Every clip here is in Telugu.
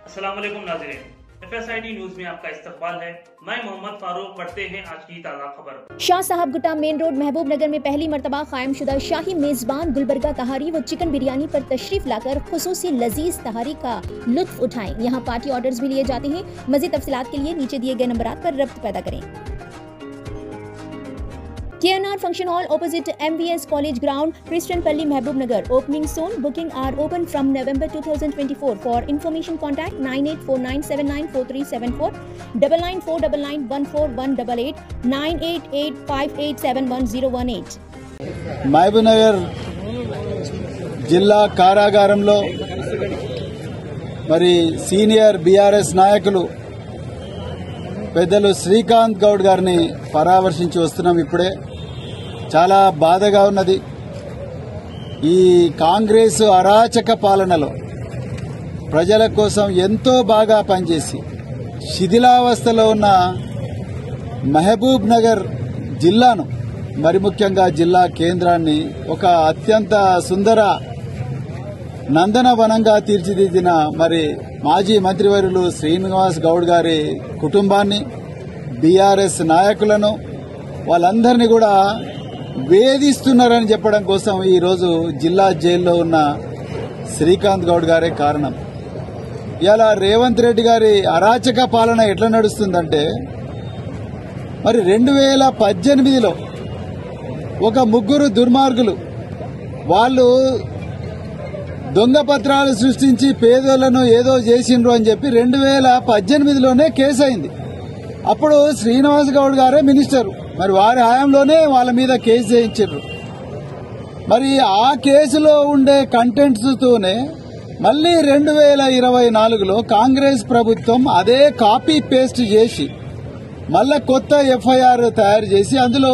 अस्सलाम वालेकुम नाजरीन एफएसआईडी न्यूज में आपका इस्तकबाल है मैं मोहम्मद फारूक पढ़ते हैं आज की ताज़ा खबर शाह साहब गुट्टा मेन रोड महबूब नगर में पहली मरतबा कायम शुदा शाही मेजबान गुलबर्गा तहारी व चिकन बिरयानी पर तशरीफ लाकर खसूसी लजीज तहारी का लुत्फ उठाएं यहाँ पार्टी ऑर्डर्स भी लिए जाते हैं मजीद तफसीलात के लिए नीचे दिए गए नंबरात पर रब्त पैदा करें KNR Function Hall opposite MVS College Ground, Christian Palli, Mahbub Nagar. Opening soon. Booking are open from November 2024. For information, contact 9849794374, 99499141188, 98858711018. Mahabubnagar జిల్లా కారాగారంలో మరి సీనియర్ బీఆర్ఎస్ నాయకులు పెద్దలు శ్రీకాంత్ గౌడ్ గారిని పరామర్శించి వస్తున్నాం ఇప్పుడే చాలా బాధగా ఉన్నది ఈ కాంగ్రెస్ అరాచక పాలనలో ప్రజల కోసం ఎంతో బాగా పనిచేసి శిథిలావస్థలో ఉన్న మహబూబ్ నగర్ జిల్లాను మరి ముఖ్యంగా జిల్లా కేంద్రాన్ని ఒక అత్యంత సుందర నందనవనంగా తీర్చిదిద్దిన మరి మాజీ మంత్రివర్యులు శ్రీనివాస్ గౌడ్ గారి కుటుంబాన్ని బీఆర్ఎస్ నాయకులను వాళ్ళందరినీ కూడా వేధిస్తున్నారని చెప్పడం కోసం ఈరోజు జిల్లా జైల్లో ఉన్న శ్రీకాంత్ గౌడ్ గారే కారణం ఇలా రేవంత్ రెడ్డి గారి అరాచక పాలన ఎట్లా నడుస్తుందంటే మరి రెండు వేల పద్దెనిమిదిలో ఒక ముగ్గురు దుర్మార్గులు వాళ్ళు దొంగ పత్రాలు సృష్టించి పేదోళ్లను ఏదో చేసిండ్రు అని చెప్పి రెండు వేల పద్దెనిమిదిలోనే కేసు అయింది అప్పుడు శ్రీనివాస్ గౌడ్ గారే మినిస్టర్ మరి వారి హయాంలోనే వాళ్ళ మీద కేసు చేయించారు మరి ఆ కేసులో ఉండే కంటెంట్స్ తోనే మళ్ళీ రెండు వేల ఇరవై నాలుగులో కాంగ్రెస్ ప్రభుత్వం అదే కాపీ పేస్ట్ చేసి మళ్ళా కొత్త ఎఫ్ఐఆర్ తయారు చేసి అందులో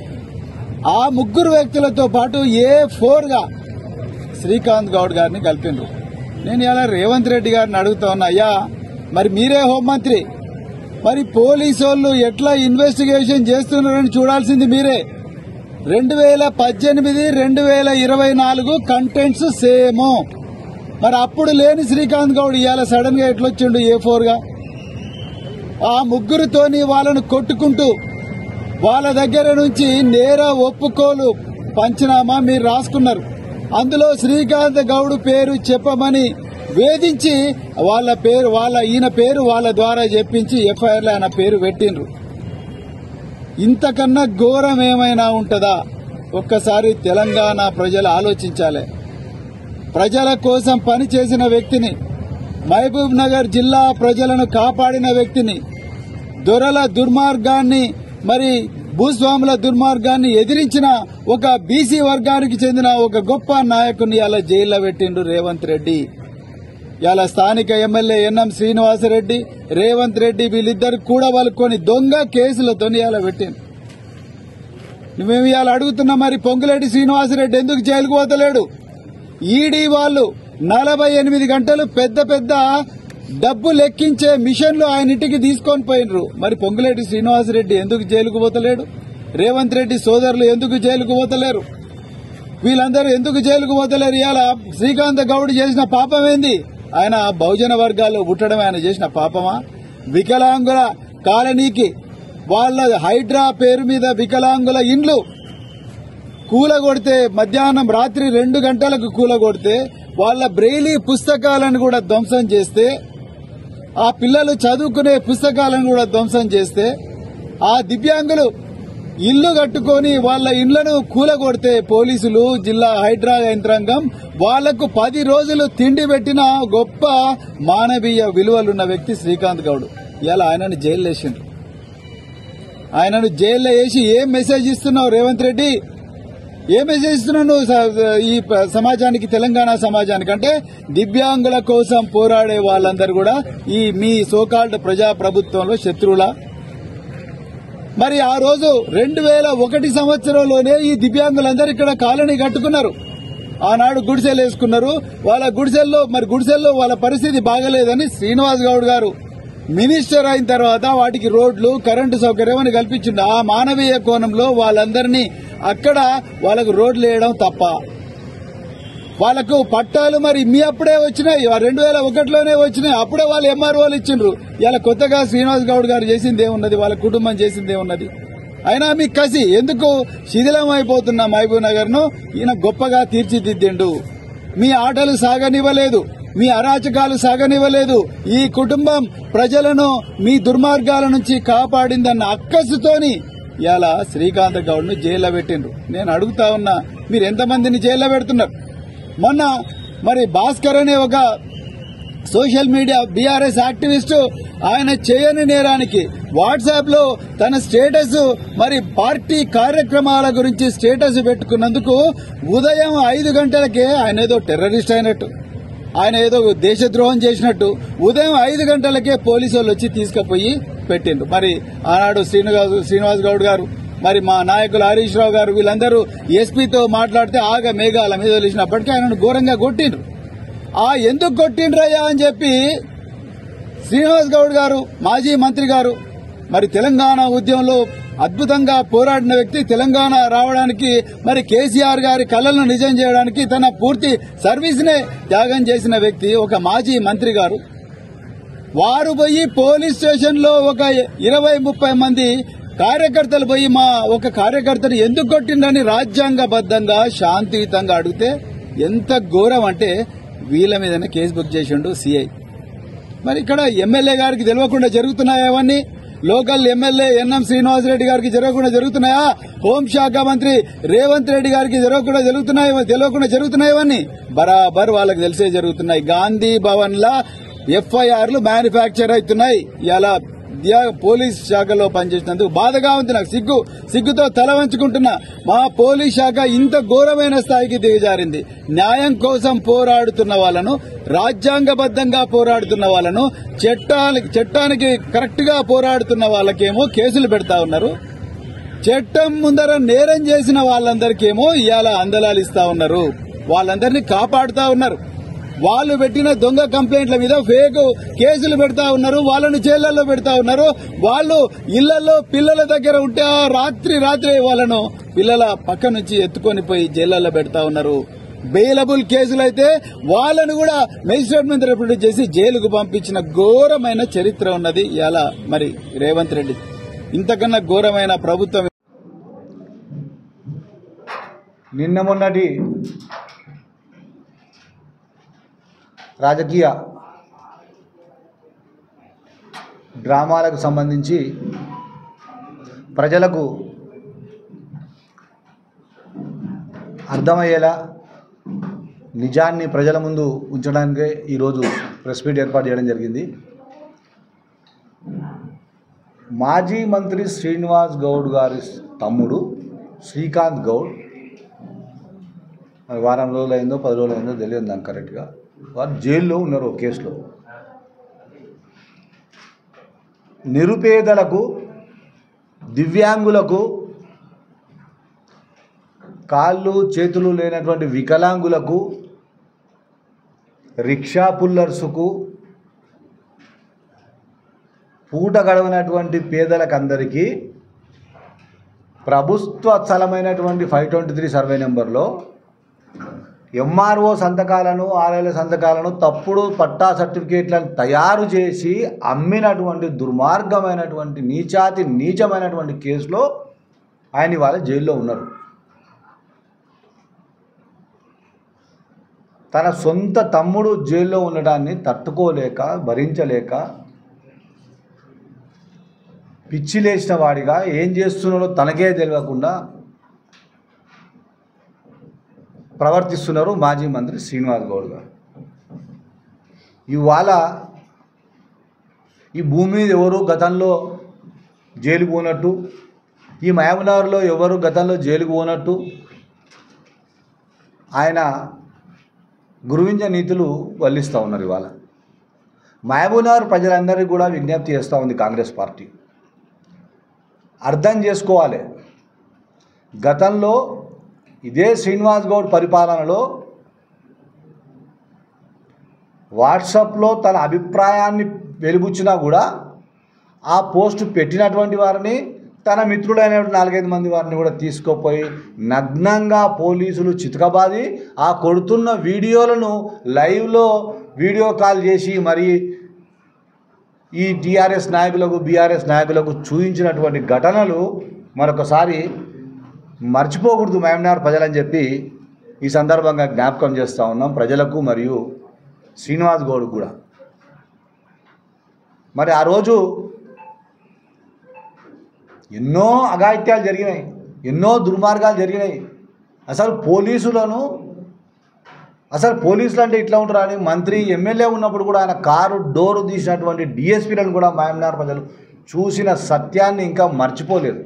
ఆ ముగ్గురు వ్యక్తులతో పాటు ఏ ఫోర్ గా శ్రీకాంత్ గౌడ్ గారిని కలిపిండ్రు నేను ఇలా రేవంత్ రెడ్డి గారిని అడుగుతా ఉన్నా అయ్యా మరి మీరే హోంమంత్రి మరి పోలీసు వాళ్ళు ఎట్లా ఇన్వెస్టిగేషన్ చేస్తున్నారని చూడాల్సింది మీరే రెండు వేల పద్దెనిమిది రెండు వేల ఇరవై నాలుగు కంటెంట్స్ సేమ్ మరి అప్పుడు లేని శ్రీకాంత్ గౌడ్ ఇవాళ సడన్ గా ఎట్లొచ్చిండు ఏ ఫోర్ గా ఆ ముగ్గురితోని వాళ్ళను కొట్టుకుంటూ వాళ్ళ దగ్గర నుంచి నేర ఒప్పుకోలు పంచనామా మీరు రాసుకున్నారు అందులో శ్రీకాంత్ గౌడ్ పేరు చెప్పమని వేధించి వాళ్ళ పేరు వాళ్ళ ఈయన పేరు వాళ్ళ ద్వారా చెప్పించి ఎఫ్ఐఆర్లో ఆయన పేరు పెట్టిండ్రు ఇంతకన్నా ఘోరం ఏమైనా ఉంటుందా ఒక్కసారి తెలంగాణ ప్రజలు ఆలోచించాలి ప్రజల కోసం పనిచేసిన వ్యక్తిని మహబూబ్ నగర్ జిల్లా ప్రజలను కాపాడిన వ్యక్తిని దొరల దుర్మార్గాన్ని మరి భూస్వాముల దుర్మార్గాన్ని ఎదిరించిన ఒక బీసీ వర్గానికి చెందిన ఒక గొప్ప నాయకుని అలా జైల్లో పెట్టిండు రేవంత్ రెడ్డి ఇలా స్థానిక ఎమ్మెల్యే ఎన్ఎం శ్రీనివాసరెడ్డి రేవంత్ రెడ్డి వీళ్ళిద్దరు కూడా వాళ్ళకొని దొంగ కేసులతో ఇలా పెట్టిండు మేము ఇవాళ అడుగుతున్నాం మరి పొంగులేటి శ్రీనివాసరెడ్డి ఎందుకు జైలుకు పోతలేడు ఈడీ వాళ్ళు నలభై ఎనిమిది గంటలు పెద్ద పెద్ద డబ్బు లెక్కించే మిషన్లు ఆయన ఇంటికి తీసుకొని పోయినరు మరి పొంగులేటి శ్రీనివాసరెడ్డి ఎందుకు జైలుకు పోతలేడు రేవంత్ రెడ్డి సోదరులు ఎందుకు జైలుకు పోతలేరు వీళ్ళందరూ ఎందుకు జైలుకు పోతలేరు ఇవాళ శ్రీకాంత్ గౌడ్ చేసిన పాపం ఏంది ఆయన బహుజన వర్గాల్లో పుట్టడం ఆయన చేసిన పాపమా వికలాంగుల కాలనీకి వాళ్ళ హైడ్రా పేరు మీద వికలాంగుల ఇండ్లు కూలగొడితే మధ్యాహ్నం రాత్రి రెండు గంటలకు కూలగొడితే వాళ్ళ బ్రెయిలీ పుస్తకాలను కూడా ధ్వంసం చేస్తే ఆ పిల్లలు చదువుకునే పుస్తకాలను కూడా ధ్వంసం చేస్తే ఆ దివ్యాంగులు ఇల్లు కట్టుకొని వాళ్ళ ఇండ్లను కూలగొడితే పోలీసులు జిల్లా హైడ్రా యంత్రాంగం వాళ్లకు పది రోజులు తిండి పెట్టిన గొప్ప మానవీయ విలువలున్న వ్యక్తి శ్రీకాంత్ గౌడ్ ఇలా ఆయనను జైలు వేసిండ్రు ఆయనను జైల్లో వేసి ఏం మెసేజ్ ఇస్తున్నావు రేవంత్ రెడ్డి ఏ మెసేజ్ ఇస్తున్నావు నువ్వు స- ఈ ప- సమాజానికి తెలంగాణ సమాజానికి అంటే దివ్యాంగుల కోసం పోరాడే వాళ్ళందరూ కూడా ఈ మీ సోకాల్డ్ ప్రజా ప్రభుత్వంలో శత్రువులా మరి ఆ రోజు రెండు వేల ఒకటి సంవత్సరంలోనే ఈ దివ్యాంగులందరూ ఇక్కడ కాలనీ కట్టుకున్నారు ఆనాడు గుడిసెలు వేసుకున్నారు వాళ్ళ గుడిసెల్లో మరి గుడిసెల్లో వాళ్ళ పరిస్థితి బాగలేదని శ్రీనివాస్ గౌడ్ గారు మినిస్టర్ అయిన తర్వాత వాటికి రోడ్లు కరెంటు సౌకర్యం అని కల్పించిండు ఆ మానవీయ కోణంలో వాళ్ళందరినీ అక్కడ వాళ్ళకు రోడ్లు వేయడం తప్ప వాళ్ళకు పట్టాలు మరి మీ అప్పుడే వచ్చినాయి రెండు వేల ఒకటిలోనే వచ్చినాయి అప్పుడే వాళ్ళు ఎంఆర్ఓలు ఇచ్చిండ్రు ఇలా కొత్తగా శ్రీనివాస్ గౌడ్ గారు చేసింది ఏమున్నది వాళ్ళ కుటుంబం చేసింది ఏమున్నది అయినా మీ కసి ఎందుకు శిథిలం అయిపోతున్న మహబూబ్ నగర్ ను ఈయన గొప్పగా తీర్చిదిద్దిండు మీ ఆటలు సాగనివ్వలేదు మీ అరాచకాలు సాగనివ్వలేదు ఈ కుటుంబం ప్రజలను మీ దుర్మార్గాల నుంచి కాపాడిందన్న అక్కసుతోని ఇలా శ్రీకాంత్ గౌడ్ ను జైల్లో పెట్టిండ్రు నేను అడుగుతా ఉన్నా మీరు ఎంతమందిని జైల్లో పెడుతున్నారు మొన్న మరి భాస్కర్ అనే ఒక సోషల్ మీడియా బీఆర్ఎస్ యాక్టివిస్ట్ ఆయన చేయని నేరానికి వాట్సాప్ లో తన స్టేటస్ మరి పార్టీ కార్యక్రమాల గురించి స్టేటస్ పెట్టుకున్నందుకు ఉదయం ఐదు గంటలకే ఆయన ఏదో టెర్రరిస్ట్ అయినట్టు ఆయన ఏదో దేశద్రోహం చేసినట్టు ఉదయం ఐదు గంటలకే పోలీసు వాళ్ళు వచ్చి తీసుకుపోయి పెట్టిండ్రు మరి ఆనాడు శ్రీనివాస్ శ్రీనివాస్ గౌడ్ గారు మరి మా నాయకులు హరీష్ రావు గారు వీళ్ళందరూ ఎస్పీతో మాట్లాడితే ఆగ మేఘాల మీద తెలిసినప్పటికీ ఆయనను ఘోరంగా కొట్టిండ్రు ఆ ఎందుకు కొట్టిండ్రయ్యా అని చెప్పి శ్రీనివాస్ గౌడ్ గారు మాజీ మంత్రి గారు మరి తెలంగాణ ఉద్యమంలో అద్భుతంగా పోరాడిన వ్యక్తి తెలంగాణ రావడానికి మరి కేసీఆర్ గారి కళలను నిజం చేయడానికి తన పూర్తి సర్వీస్ నే త్యాగం చేసిన వ్యక్తి ఒక మాజీ మంత్రి గారు వారు పోయి పోలీస్ స్టేషన్ లో ఒక ఇరవై ముప్పై మంది కార్యకర్తలు పోయి మా ఒక కార్యకర్తను ఎందుకు కొట్టిండని రాజ్యాంగబద్దంగా శాంతియుతంగా అడిగితే ఎంత ఘోరం అంటే వీళ్ళ మీదనే కేసు బుక్ చేసిండు సిఐ మరి ఇక్కడ ఎమ్మెల్యే గారికి తెలియకుండా జరుగుతున్నాయా అవన్నీ లోకల్ ఎమ్మెల్యే ఎన్ఎం శ్రీనివాసరెడ్డి గారికి జరగకుండా జరుగుతున్నాయా హోంశాఖ మంత్రి రేవంత్ రెడ్డి గారికి జరగకుండా జరుగుతున్నాయి తెలియకుండా జరుగుతున్నాయి ఇవన్నీ బరాబర్ వాళ్ళకి తెలిసే జరుగుతున్నాయి గాంధీ భవన్ లా ఎఫ్ఐఆర్లు మ్యానుఫ్యాక్చర్ అవుతున్నాయి ఇలా దియా- పోలీస్ శాఖలో పనిచేసినందుకు బాధగా ఉంది నాకు సిగ్గు సిగ్గుతో తల వంచుకుంటున్నా మా పోలీస్ శాఖ ఇంత ఘోరమైన స్థాయికి దిగజారింది న్యాయం కోసం పోరాడుతున్న వాళ్ళను రాజ్యాంగబద్దంగా పోరాడుతున్న వాళ్ళను చట్టానికి చట్టానికి కరెక్ట్ గా పోరాడుతున్న వాళ్ళకేమో కేసులు పెడతా ఉన్నారు చట్టం ముందర నేరం చేసిన వాళ్ళందరికేమో ఇవాళ అందలాలు ఇస్తా ఉన్నారు వాళ్ళందరినీ కాపాడుతా ఉన్నారు వాళ్ళు పెట్టిన దొంగ కంప్లైంట్ల మీద ఫేక్ కేసులు పెడతా ఉన్నారు వాళ్ళను జైళ్లలో పెడతా ఉన్నారు వాళ్ళు ఇళ్లలో పిల్లల దగ్గర ఉంటే ఆ రాత్రి రాత్రి వాళ్ళను పిల్లల పక్క నుంచి ఎత్తుకొని పోయి జైళ్లలో పెడతా ఉన్నారు బెయిలబుల్ కేసులైతే వాళ్ళను కూడా మెజిస్ట్రేట్ మీద రిప్రజెంట్ చేసి జైలుకు పంపించిన ఘోరమైన చరిత్ర ఉన్నది ఇలా మరి రేవంత్ రెడ్డి ఇంతకన్నా ఘోరమైన ప్రభుత్వం నిన్న మొన్నటి రాజకీయ డ్రామాలకు సంబంధించి ప్రజలకు అర్థమయ్యేలా నిజాన్ని ప్రజల ముందు ఉంచడానికే ఈరోజు ప్రెస్ మీట్ ఏర్పాటు చేయడం జరిగింది మాజీ మంత్రి శ్రీనివాస్ గౌడ్ గారి తమ్ముడు శ్రీకాంత్ గౌడ్ మరి వారం రోజులు అయిందో పది రోజులు అయిందో తెలియదు నాకు కరెక్ట్గా వారు జైల్లో ఉన్నారు ఒక కేసులో నిరుపేదలకు దివ్యాంగులకు కాళ్ళు చేతులు లేనటువంటి వికలాంగులకు రిక్షా పుల్లర్సుకు పూట గడవనటువంటి పేదలకందరికీ ప్రభుత్వ స్థలమైనటువంటి ఫైవ్ ట్వంటీ త్రీ సర్వే నెంబర్లో ఎంఆర్ఓ సంతకాలను ఆర్ఎల్ సంతకాలను తప్పుడు పట్టా సర్టిఫికేట్లను తయారు చేసి అమ్మినటువంటి దుర్మార్గమైనటువంటి నీచాతి నీచమైనటువంటి కేసులో ఆయన వాళ్ళ జైల్లో ఉన్నారు తన సొంత తమ్ముడు జైల్లో ఉండడాన్ని తట్టుకోలేక భరించలేక పిచ్చి లేచిన వాడిగా ఏం చేస్తున్నాడో తనకే తెలియకుండా ప్రవర్తిస్తున్నారు మాజీ మంత్రి శ్రీనివాస్ గౌడ్ గారు ఇవాళ ఈ భూమి మీద ఎవరు గతంలో జైలుకు పోనట్టు ఈ మహబూబ్నగర్లో ఎవరు గతంలో జైలుకు పోనట్టు ఆయన గురువింజ నీతులు వల్లిస్తూ ఉన్నారు ఇవాళ మహబూబ్నగర్ ప్రజలందరికీ కూడా విజ్ఞప్తి చేస్తూ ఉంది కాంగ్రెస్ పార్టీ అర్థం చేసుకోవాలి గతంలో ఇదే శ్రీనివాస్ గౌడ్ పరిపాలనలో వాట్సాప్లో తన అభిప్రాయాన్ని వెలిబుచ్చినా కూడా ఆ పోస్ట్ పెట్టినటువంటి వారిని తన మిత్రులైన నాలుగైదు మంది వారిని కూడా తీసుకుపోయి నగ్నంగా పోలీసులు చితకబాది ఆ కొడుతున్న వీడియోలను లైవ్లో వీడియో కాల్ చేసి మరి ఈ టీఆర్ఎస్ నాయకులకు బీఆర్ఎస్ నాయకులకు చూపించినటువంటి ఘటనలు మరొకసారి మర్చిపోకూడదు మహమ్నార్ ప్రజలని చెప్పి ఈ సందర్భంగా జ్ఞాపకం చేస్తూ ఉన్నాం ప్రజలకు మరియు శ్రీనివాస్ గౌడ్ కూడా మరి ఆ రోజు ఎన్నో అఘాయిత్యాలు జరిగినాయి ఎన్నో దుర్మార్గాలు జరిగినాయి అసలు పోలీసులను అసలు పోలీసులు అంటే ఇట్లా ఉంటారు అని మంత్రి ఎమ్మెల్యే ఉన్నప్పుడు కూడా ఆయన కారు డోరు తీసినటువంటి డిఎస్పీలను కూడా మాయమ్నార్ ప్రజలు చూసిన సత్యాన్ని ఇంకా మర్చిపోలేదు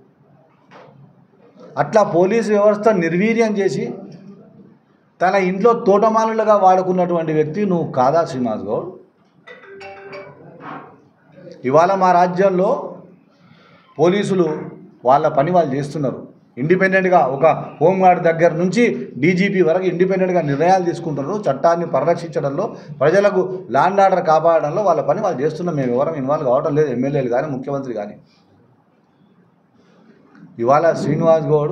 అట్లా పోలీసు వ్యవస్థ నిర్వీర్యం చేసి తన ఇంట్లో తోటమాలులుగా వాడుకున్నటువంటి వ్యక్తి నువ్వు కాదా శ్రీనివాస్ గౌడ్ ఇవాళ మా రాజ్యంలో పోలీసులు వాళ్ళ పని వాళ్ళు చేస్తున్నారు ఇండిపెండెంట్గా ఒక హోంగార్డ్ దగ్గర నుంచి డీజీపీ వరకు ఇండిపెండెంట్గా నిర్ణయాలు తీసుకుంటున్నారు చట్టాన్ని పరిరక్షించడంలో ప్రజలకు ల్యాండ్ ఆర్డర్ కాపాడడంలో వాళ్ళ పని వాళ్ళు చేస్తున్నాం మేము ఎవరం ఇన్వాల్వ్ కావడం లేదు ఎమ్మెల్యేలు కానీ ముఖ్యమంత్రి కానీ ఇవాళ శ్రీనివాస్ గౌడ్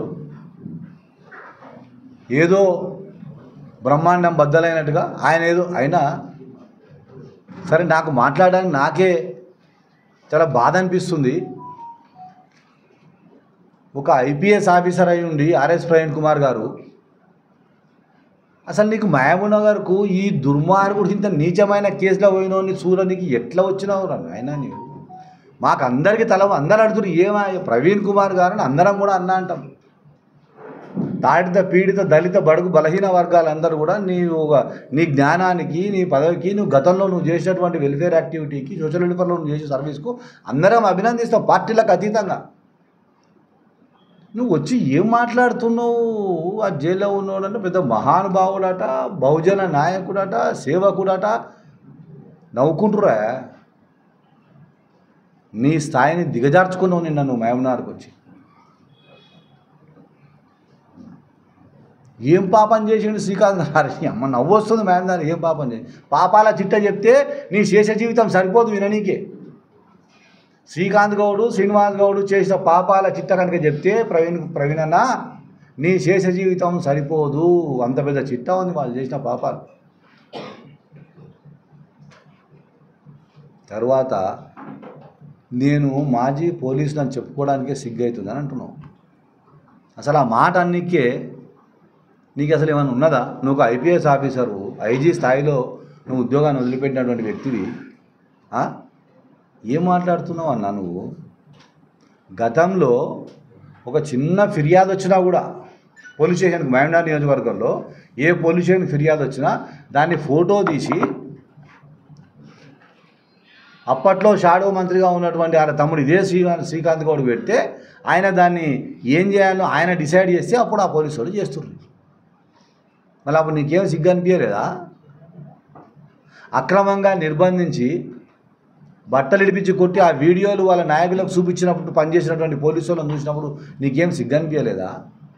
ఏదో బ్రహ్మాండం బద్దలైనట్టుగా ఆయన ఏదో అయినా సరే నాకు మాట్లాడడానికి నాకే చాలా బాధ అనిపిస్తుంది ఒక ఐపీఎస్ ఆఫీసర్ అయి ఉండి ఆర్ఎస్ ప్రవీణ్ కుమార్ గారు అసలు నీకు మహబూబ్ నగర్కు ఈ దుర్మార్గుడు ఇంత నీచమైన కేసులో పోయినోని చూడ నీకు ఎట్లా వచ్చినావు రా ఆయన నీవు మాకు అందరికీ తల అందరు అడుగుతారు ఏమా ప్రవీణ్ కుమార్ గారని అందరం కూడా అన్నా అంటాం తాడిత పీడిత దళిత బడుగు బలహీన వర్గాలందరూ కూడా నీ ఒక- నీ జ్ఞానానికి నీ పదవికి నువ్వు గతంలో నువ్వు చేసినటువంటి వెల్ఫేర్ యాక్టివిటీకి సోషల్ వెల్ఫేర్లో నువ్వు చేసే సర్వీస్కు అందరం అభినందిస్తాం పార్టీలకు అతీతంగా నువ్వు వచ్చి ఏం మాట్లాడుతున్నావు ఆ జైల్లో ఉన్నాడంటే పెద్ద మహానుభావుడట బహుజన నాయకుడట సేవకుడట నవ్వుకుంటురా నీ స్థాయిని దిగజార్చుకున్నావు నిన్న నువ్వు మహమ్నార్కి వచ్చి ఏం పాపం చేసిండు శ్రీకాంత్ గారు అమ్మ నవ్వు వస్తుంది మేడం దాన్ని ఏం పాపం చేసి పాపాల చిట్ట చెప్తే నీ శేష జీవితం సరిపోదు విననీకే శ్రీకాంత్ గౌడు శ్రీనివాస్ గౌడు చేసిన పాపాల చిట్ట కనుక చెప్తే ప్రవీణ్ ప్రవీణ్ అన్న నీ శేష జీవితం సరిపోదు అంత పెద్ద చిట్ట ఉంది వాళ్ళు చేసిన పాపాలు తర్వాత నేను మాజీ పోలీసులు అని చెప్పుకోవడానికే సిగ్గవుతుందని అంటున్నావు అసలు ఆ మాట అన్నికే నీకు అసలు ఏమైనా ఉన్నదా నువ్వు ఒక ఐపీఎస్ ఆఫీసరు ఐజీ స్థాయిలో నువ్వు ఉద్యోగాన్ని వదిలిపెట్టినటువంటి వ్యక్తివి ఆ? ఏం మాట్లాడుతున్నావు అన్నా నువ్వు గతంలో ఒక చిన్న ఫిర్యాదు వచ్చినా కూడా పోలీస్ స్టేషన్కి మహమ్నార్ నియోజకవర్గంలో ఏ పోలీస్ స్టేషన్కి ఫిర్యాదు వచ్చినా దాన్ని ఫోటో తీసి అప్పట్లో షాడో మంత్రిగా ఉన్నటువంటి ఆయన తమ్ముడు ఇదే శ్రీకాంత్ శ్రీకాంత్ గౌడ్ పెడితే ఆయన దాన్ని ఏం చేయాలో ఆయన డిసైడ్ చేస్తే అప్పుడు ఆ పోలీసు వాళ్ళు చేస్తున్నారు మళ్ళీ అప్పుడు నీకేం సిగ్గు అనిపించలేదా అక్రమంగా నిర్బంధించి బట్టలు ఇడిపించి కొట్టి ఆ వీడియోలు వాళ్ళ నాయకులకు చూపించినప్పుడు పనిచేసినటువంటి పోలీసు వాళ్ళని చూసినప్పుడు నీకేం సిగ్గు అనిపించలేదా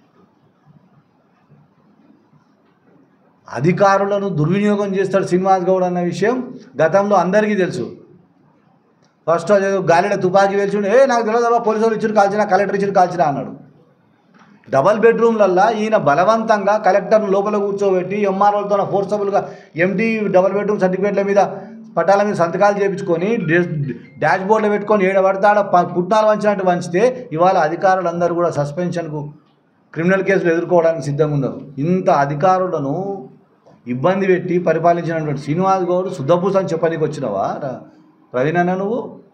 అధికారులను దుర్వినియోగం చేస్తాడు శ్రీనివాస్ గౌడ్ అన్న విషయం గతంలో అందరికీ తెలుసు ఫస్ట్ అదేదో గాలిలో తుపాకీ వేల్చుండి ఏ నాకు తెలియదు పోలీసు వాళ్ళు ఇచ్చిన కాల్చిన కలెక్టర్ ఇచ్చిన కాల్చిన అన్నాడు డబల్ బెడ్రూమ్లల్లా ఈయన బలవంతంగా కలెక్టర్ను లోపల కూర్చోబెట్టి ఎంఆర్ఓలతో ఫోర్సబుల్గా ఎండి డబల్ బెడ్రూమ్ సర్టిఫికేట్ల మీద పట్టాల మీద సంతకాలు చేయించుకొని డాష్ బోర్డులో పెట్టుకొని ఏడ పడతాడ పుట్టాలు వంచినట్టు వంచితే ఇవాళ అధికారులందరూ కూడా సస్పెన్షన్కు క్రిమినల్ కేసులు ఎదుర్కోవడానికి సిద్ధంగా ఉన్నారు ఇంత అధికారులను ఇబ్బంది పెట్టి పరిపాలించినటువంటి శ్రీనివాస్ గౌడ్ శుద్ధపూస అని చెప్పడానికి వచ్చినావా రా- ప్రవీణ్ అన్న నువ్వు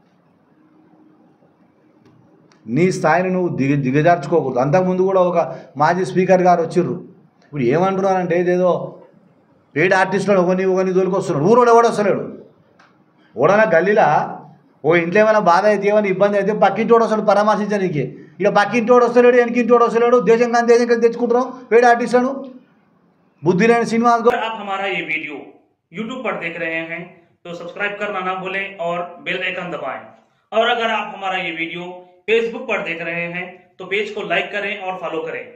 నీ స్థాయిని నువ్వు దిగ దిగజార్చుకోకూడదు అంతకుముందు కూడా ఒక మాజీ స్పీకర్ గారు వచ్చిర్రు ఇప్పుడు ఏమంటున్నారంటే ఇదేదో పేడ్ ఆర్టిస్టులను ఒకని ఒకని దొరికొస్తున్నాడు ఊరోడు ఎవడు వస్తలేడు ఓడన గల్లీలా ఓ ఇంట్లో ఏమైనా బాధ అయితే ఏమైనా ఇబ్బంది అయితే పక్కింటోడు వస్తాడు పరామర్శించడానికి ఇక పక్కింటోడు వస్తలేడు వెనకింటోడు వస్తలేడు దేశం కానీ దేశం కానీ తెచ్చుకుంటున్నాం పేడ్ ఆర్టిస్టులను బుద్ధి లేని శ్రీనివాస్ గౌడ్ अगर आप हमारा ये वीडियो YouTube पर देख रहे हैं तो सब्सक्राइब करना ना भूलें और बेल आइकन दबाएं और अगर आप हमारा ये वीडियो Facebook पर देख रहे हैं तो पेज को लाइक करें और फॉलो करें